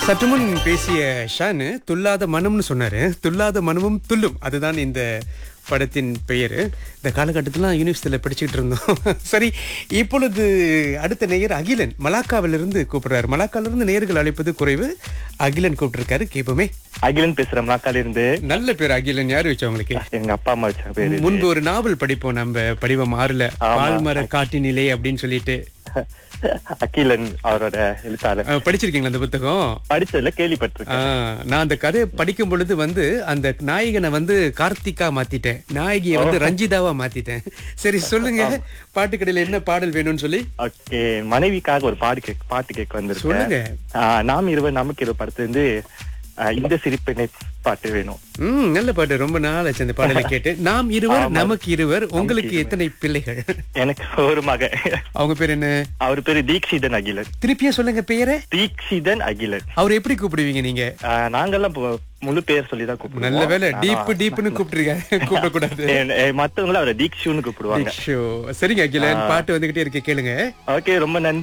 சற்று முன் பேசிய ஷானு துல்லாத மனம்னு சொன்னாரு துல்லாத மனமும் துள்ளும் அதுதான் இந்த படத்தின் பெயர் இந்த காலகட்டத்திலாம் யூனிவர்சிட்டியில் படிச்சுக்கிட்டு இருந்தோம் சரி இப்பொழுது அடுத்த நேயர் அகிலன் மலாக்காவிலிருந்து கூப்பிடுறாரு மலாக்காவிலிருந்து நேயர்கள் அழைப்பது குறைவு அகிலன் கூப்பிட்டுருக்காரு கேட்போமே அகிலன் பேசுறேன் மலாக்கால இருந்து நல்ல பேர் அகிலன் யாரு வச்சவங்களுக்கு எங்க அப்பா அம்மா வச்ச பேரு இது. முன்பு ஒரு நாவல் படிப்போம் நம்ம படிவம் ஆறுல ஆமா. பால்மர காட்டினிலே அப்படின்னு சொல்லிட்டு அகிலன் அவரோட எழுத்தாளர் அஹ், படிச்சிருக்கீங்களா அந்த புத்தகம் படிச்சதுல கேள்விப்பட்டிருக்கேன் ஆ, நான் அந்த கதையை படிக்கும் பொழுது வந்து அந்த நாயகனை வந்து கார்த்திகா மாத்திட்டேன் நாயகியை வந்து ரஞ்சிதாவா மாத்திட்டேன் சரி சொல்லுங்க பாட்டுக்கடையில என்ன பாடல் வேணும்னு சொல்லி ஓகே மனைவிக்காக ஒரு பாடு கேக் பாட்டு கேட்க சொல்லுங்க. வந்திருக்கேன் ஆ, நாம் இருவர் நமக்கு இருவர் படத்துல இருந்து ஆ, இந்த சிரிப்பினை பாட்டு வேணும் ம் நல்ல பாட்டு ரொம்ப நாள் ஆச்சு அந்த பாடலை கேட்டு நாம் இருவர் ஆமா. நமக்கு இருவர் உங்களுக்கு இருவர். எத்தனை பிள்ளைகள் எனக்கு ஒரு மக அவங்க பேர் என்ன அவர் பேரு தீக்ஷிதன் அகிலன் திருப்பியும் சொல்லுங்க பெயரை தீக்ஷிதன் அகிலன் அவர் எப்படி கூப்பிடுவீங்க நீங்க ஆ, நாங்கெல்லாம் இப்போ முழு பேர் சொல்லி தான் கூப்பிடுவோம் நல்ல வேலை ஆனா, டீப் டீப்னு கூப்பிட்டுருக்க கூப்பிடக்கூடாது எ- எ- மத்தவங்கள அவரை தீக்ஷுன்னு கூப்பிடுவாங்க ஷோ சரிங்க அகிலன் பாட்டு வந்துகிட்டே இருக்கு கேளுங்க ஓகே ரொம்ப நன்றி